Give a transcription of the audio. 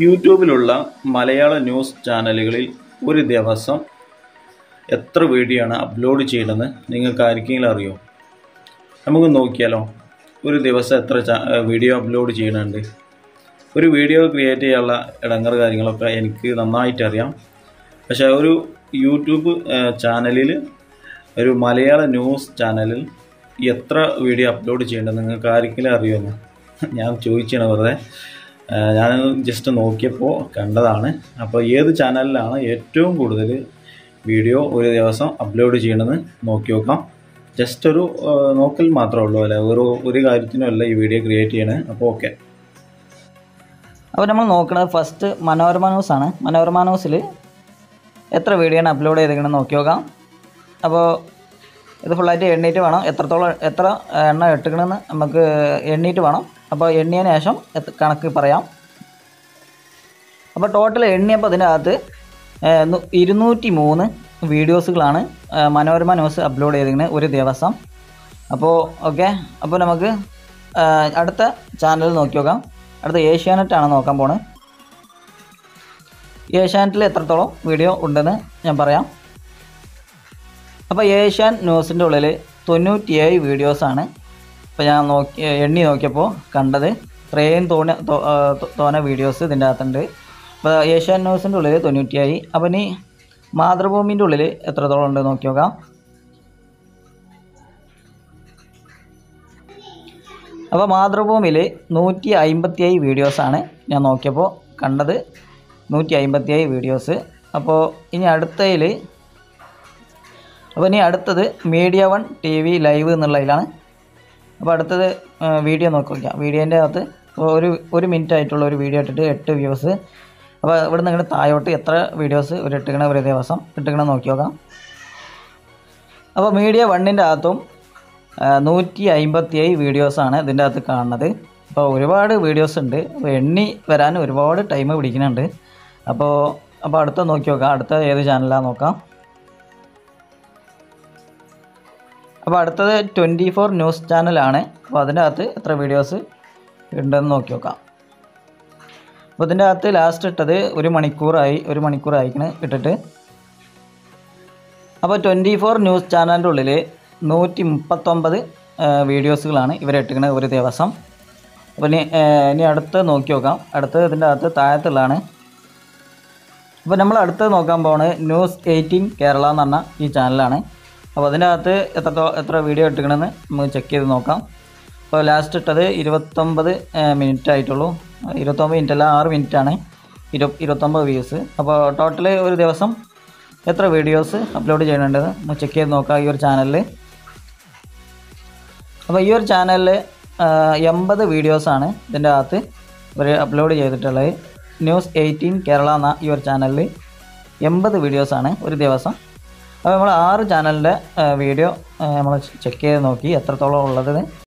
യൂട്യൂബിലുള്ള മലയാള ന്യൂസ് ചാനലുകളിൽ ഒരു ദിവസം എത്ര വീഡിയോ ആണ് അപ്ലോഡ് ചെയ്യണമെന്ന് നിങ്ങൾക്ക് ആർക്കെങ്കിലും അറിയോ നമുക്ക് നോക്കിയാലോ ഒരു ദിവസം എത്ര ചാ- വീഡിയോ അപ്ലോഡ് ചെയ്യണുണ്ട് ഒരു വീഡിയോ ക്രിയേറ്റ് ചെയ്യാനുള്ള ഇടങ്ങർ കാര്യങ്ങളൊക്കെ എനിക്ക് നന്നായിട്ട് അറിയാം പക്ഷേ ഒരു യൂട്യൂബ് ചാനലിൽ ഒരു മലയാള ന്യൂസ് ചാനലിൽ എത്ര വീഡിയോ അപ്ലോഡ് ചെയ്യേണ്ടത് നിങ്ങൾക്ക് ആർക്കെങ്കിലും അറിയുമോ ഞാൻ ചോദിച്ചാണ് വെറുതെ ആ, ഞാൻ ജസ്റ്റ് നോക്കിയപ്പോൾ കണ്ടതാണ് അപ്പോൾ ഏത് ചാനലിലാണ് ഏറ്റവും കൂടുതൽ വീഡിയോ ഒരു ദിവസം അപ്ലോഡ് ചെയ്യണമെന്ന് നോക്കി നോക്കാം ജസ്റ്റ് ഒരു ആ, നോക്കൽ മാത്രമേ ഉള്ളൂ അല്ലേ ഒരു ഒരു കാര്യത്തിനും അല്ല ഈ വീഡിയോ ക്രിയേറ്റ് ചെയ്യണത് അപ്പോൾ ഓക്കെ അപ്പോൾ നമ്മൾ നോക്കുന്നത് ഫസ്റ്റ് മനോരമ ന്യൂസ് ആണ് മനോരമ ന്യൂസിൽ എത്ര വീഡിയോ ആണ് അപ്ലോഡ് ചെയ്തിരിക്കണമെന്ന് നോക്കി നോക്കാം അപ്പോൾ ഇത് ഫുള്ളായിട്ട് എണ്ണീറ്റ് വേണം എത്രത്തോളം എത്ര എണ്ണ ഇട്ടുക്കണമെന്ന് നമുക്ക് എണ്ണീറ്റ് വേണം അപ്പോൾ എണ്ണിയതിന് ശേഷം എത്ര- കണക്ക് പറയാം അപ്പോൾ ടോട്ടൽ എണ്ണിയപ്പോൾ അതിനകത്ത് ഏഹ്, നു- ഇരുന്നൂറ്റി മൂന്ന് വീഡിയോസുകളാണ് ഏഹ്, മനോരമ ന്യൂസ് അപ്ലോഡ് ചെയ്തിരിക്കുന്നത് ഒരു ദിവസം അപ്പോൾ ഓക്കെ അപ്പോൾ നമുക്ക് ഏഹ്, അടുത്ത ചാനൽ നോക്കി നോക്കാം അടുത്ത ഏഷ്യാനെറ്റ് ആണ് നോക്കാൻ പോണത് ഏഷ്യാനെറ്റിൽ എത്രത്തോളം വീഡിയോ ഉണ്ടെന്ന് ഞാൻ പറയാം അപ്പോൾ ഏഷ്യാൻ ന്യൂസിൻ്റെ ഉള്ളിൽ തൊണ്ണൂറ്റിയേഴ് വീഡിയോസാണ് ഇപ്പോൾ ഞാൻ നോക്കി എണ്ണി നോക്കിയപ്പോൾ കണ്ടത് ഇത്രയും തോന തോ- ആ, തോ- തോന വീഡിയോസ് ഇതിൻ്റെ അകത്തുണ്ട് അപ്പോൾ ഏഷ്യാൻ ന്യൂസിൻ്റെ ഉള്ളിൽ തൊണ്ണൂറ്റിയായി അപ്പോൾ ഇനി മാതൃഭൂമിൻ്റെ ഉള്ളിൽ എത്രത്തോളം ഉണ്ട് നോക്കി നോക്കാം അപ്പോൾ മാതൃഭൂമിയിൽ നൂറ്റി അമ്പത്തിയേഴ് വീഡിയോസാണ് ഞാൻ നോക്കിയപ്പോൾ കണ്ടത് നൂറ്റി അമ്പത്തിയേഴ് വീഡിയോസ് അപ്പോൾ ഇനി അടുത്തതിൽ അപ്പോൾ ഇനി അടുത്തത് media one T V live എന്നുള്ളതിലാണ് അപ്പോൾ അടുത്തത് ആ, വീഡിയോ നോക്കി നോക്കാം വീഡിയോൻ്റെ അകത്ത് ഒരു ഒരു മിനിറ്റ് ആയിട്ടുള്ള ഒരു വീഡിയോ ഇട്ടിട്ട് എട്ട് വ്യൂസ് അപ്പോൾ ഇവിടെ നിങ്ങൾ താഴോട്ട് എത്ര വീഡിയോസ് ഒരു ഇട്ടുകണ ഒരു ദിവസം ഇട്ടുകണ നോക്കി നോക്കാം അപ്പോൾ മീഡിയ വണ്ണിൻ്റെ അകത്തും ആ, നൂറ്റി അമ്പത്തി ഏഴ് വീഡിയോസാണ് ഇതിൻ്റെ അകത്ത് കാണുന്നത് അപ്പോൾ ഒരുപാട് വീഡിയോസ് ഉണ്ട് അപ്പോൾ എണ്ണി വരാൻ ഒരുപാട് ടൈം പിടിക്കുന്നുണ്ട് അപ്പോൾ അപ്പോൾ അടുത്ത നോക്കി നോക്കാം അടുത്ത ഏത് ചാനലാണ് നോക്കാം അപ്പോൾ അടുത്തത് ട്വൻറ്റി ഫോർ ന്യൂസ് ചാനലാണ് അപ്പോൾ അതിൻ്റെ അകത്ത് എത്ര വീഡിയോസ് ഉണ്ടെന്ന് നോക്കി നോക്കാം അപ്പോൾ ഇതിൻ്റെ അകത്ത് ലാസ്റ്റ് ഇട്ടത് ഒരു മണിക്കൂറായി ഒരു മണിക്കൂർ ആയിക്കണ് ഇട്ടിട്ട് അപ്പോൾ ട്വൻറ്റി ഫോർ ന്യൂസ് ചാനലിൻ്റെ ഉള്ളിൽ നൂറ്റി മുപ്പത്തൊമ്പത് വീഡിയോസുകളാണ് ഇവരിട്ടിരിക്കുന്നത് ഒരു ദിവസം അപ്പോൾ ഇനി ആ, ഇനി അടുത്ത് നോക്കി നോക്കാം അടുത്തത് ഇതിൻ്റെ അകത്ത് താഴത്തുള്ളതാണ് അപ്പോൾ നമ്മൾ അടുത്ത് നോക്കാൻ പോകുന്നത് ന്യൂസ് എയ്റ്റീൻ കേരള എന്ന് പറഞ്ഞ ഈ ചാനലാണ് അപ്പോൾ അതിൻ്റെ അകത്ത് എത്ര എത്ര വീഡിയോ ഇട്ടിക്കണമെന്ന് നമുക്ക് ചെക്ക് ചെയ്ത് നോക്കാം അപ്പോൾ ലാസ്റ്റ് ഇട്ടത് ഇരുപത്തൊമ്പത് മിനിറ്റ് ആയിട്ടുള്ളൂ ഇരുപത്തൊമ്പത് മിനിറ്റ് അല്ല ആറ് മിനിറ്റ് ആണ് ഇരു ഇരുപത്തൊമ്പത് വ്യൂസ് അപ്പോൾ ടോട്ടൽ ഒരു ദിവസം എത്ര വീഡിയോസ് അപ്ലോഡ് ചെയ്യേണ്ടത് നമുക്ക് ചെക്ക് ചെയ്ത് നോക്കാം ഈ ഒരു ചാനലിൽ അപ്പോൾ ഈ ഒരു ചാനലിൽ എൺപത് വീഡിയോസാണ് ഇതിൻ്റെ അകത്ത് ഇവർ അപ്ലോഡ് ചെയ്തിട്ടുള്ളത് ന്യൂസ് എയ്റ്റീൻ കേരള എന്ന ഈ ഒരു ചാനലിൽ എൺപത് വീഡിയോസാണ് ഒരു ദിവസം അപ്പോൾ നമ്മൾ ആറ് ചാനലിൻ്റെ വീഡിയോ നമ്മൾ ചെക്ക് ചെയ്ത് നോക്കി എത്രത്തോളം ഉള്ളത്